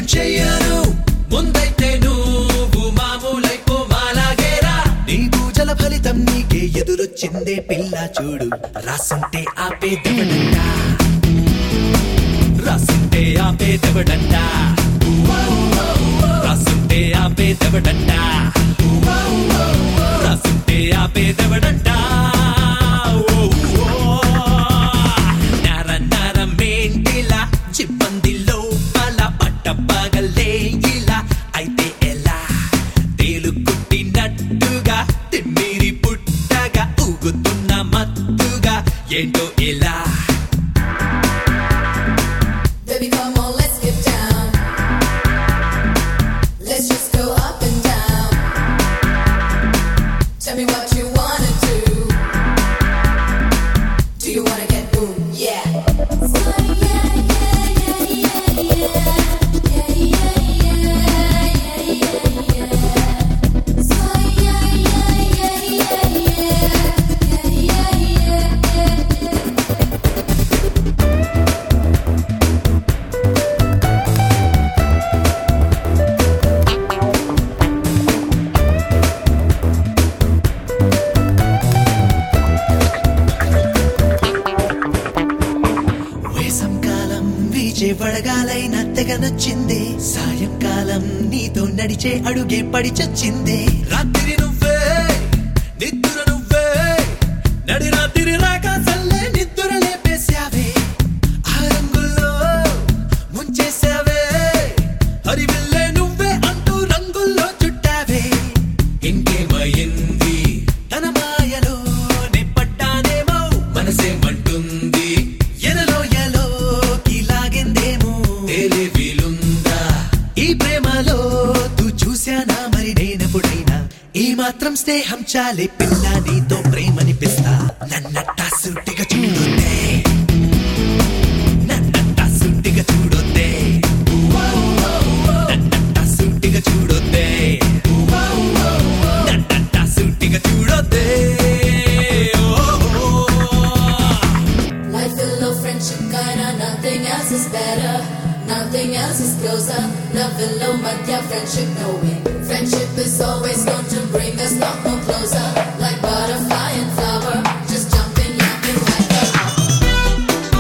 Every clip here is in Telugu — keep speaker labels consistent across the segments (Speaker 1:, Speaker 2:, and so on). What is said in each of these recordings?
Speaker 1: నేనేం చెయ్యను ముందైతే నువ్వు మామూలైపో మాలాగేరా నీ పూజల ఫలితం నీకే ఎదురొచ్చిందే పిల్ల చూడు రాసుంటే ఆపేదెవడంట రాసుంటే ఆపేదెవడంట రాసుంటే ఆపేదెవడంట రాసుంటే ఆపేదెవడంట ఓ, ఓ. నర నరమేంటిలా చిబ్బందిలో పల పట్ట పగలే ఇలా అయితే ఎలా తేలు కుట్టినట్టుగా తిమ్మిరి పుట్టగా ఊగుతున్న మత్తుగా ఏంటో ఇలా
Speaker 2: Baby, come on, let's get down. Let's just go up and down. Tell me what you wanna do. Do you wanna get boom? Yeah.
Speaker 1: వేసంకాలం వీచే వడగాలైన తెగ నచ్చింది సాయంకాలం నీతో నడిచే అడుగే పడి చచ్చింది రాత్రి నువ్వే నిద్ర నువ్వే నడి రాత్రి రాక సల్లే నిద్ర లేపేశావే ఆ రంగుల్లో ముంచేశావే హరివిల్లే నువ్వే అంటూ రంగుల్లో చుట్టావే ఇంకేమయింది తన మాయలో పడ్డానేమో మనసేమంటుంది ఎనలో ఎలోకి లాగిందేమో తెలివిలుందా ఈ ప్రేమలో తూ చూశానా మరి నేనెప్పుడైనా ఈ మాత్రం స్నేహం చాలే పిల్ల నీతో ప్రేమనిపిస్తా నన్నట్టా సుట్టిగా చూడొద్దే నన్నట్టా సుట్టిగా చూడొద్దే నన్నట్టా సుట్టిగా చూడొద్దే నన్నట్టా సుట్టిగా చూడొద్దే ఓ
Speaker 2: Life full of friendship, kinda nothing else is better. Nothing else is closer. Love below madhya friendship, no way. Friendship is always going to bring us lot more closer. Like butterfly and flower, just jumping, yapping like a hopper.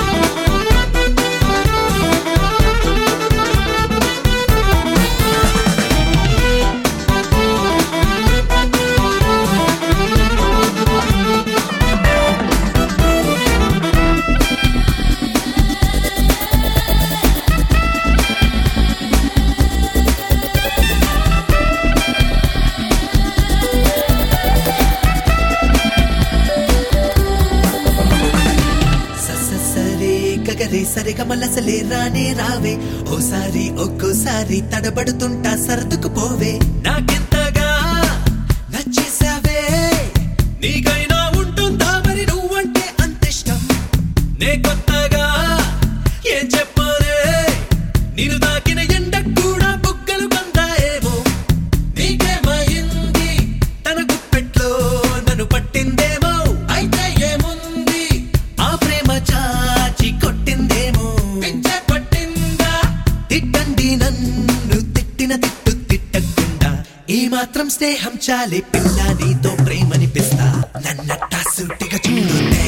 Speaker 1: సస సరే గగరే సరే గమలసలే రానే రావే ఓసారి ఒక్కోసారి తడబడుతుంటా సర్దుకు పోవే నాకెంతగా నచ్చేసావే నీకైనా ఉంటుందా మరి నువ్వంటే అంతిష్టం నే కొత్తగా ఏం చెప్పరే నేను తాకిన ఎండ కూడా బుగ్గలు కందాయేమో నీకేమైంది తన గుప్పెట్లో నన్ను పట్టిందేమో అయితే ఏముంది ఆ ప్రేమ చాచి కొట్టిందేమో పిచ్చ పట్టిందా తిట్టండి నన్ను తిట్టిన తిట్టు తిట్టకుండా ఈ మాత్రం స్నేహం చాలే పిల్ల నీతో ప్రేమనిపిస్తా నన్నట్టా సుట్టిగా చూడొద్దే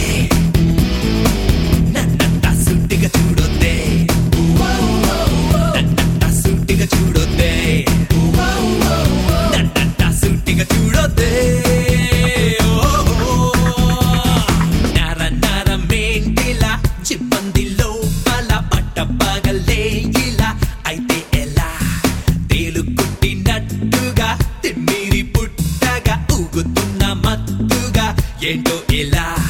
Speaker 1: నన్నట్టా సుట్టిగా చూడొద్దే నన్నట్టా సుట్టిగా చూడొద్దే నన్నట్టా సుట్టిగా చూడొద్దే నర నరమేంటిలా చిబ్బందిలో పల పట్ట పగలే ఇలా అయితే ఎలా తేలు కుట్టినట్టుగా తిమ్మిరి పుట్టగా ఊగుతున్న మత్తుగా ఏంటో ఇలా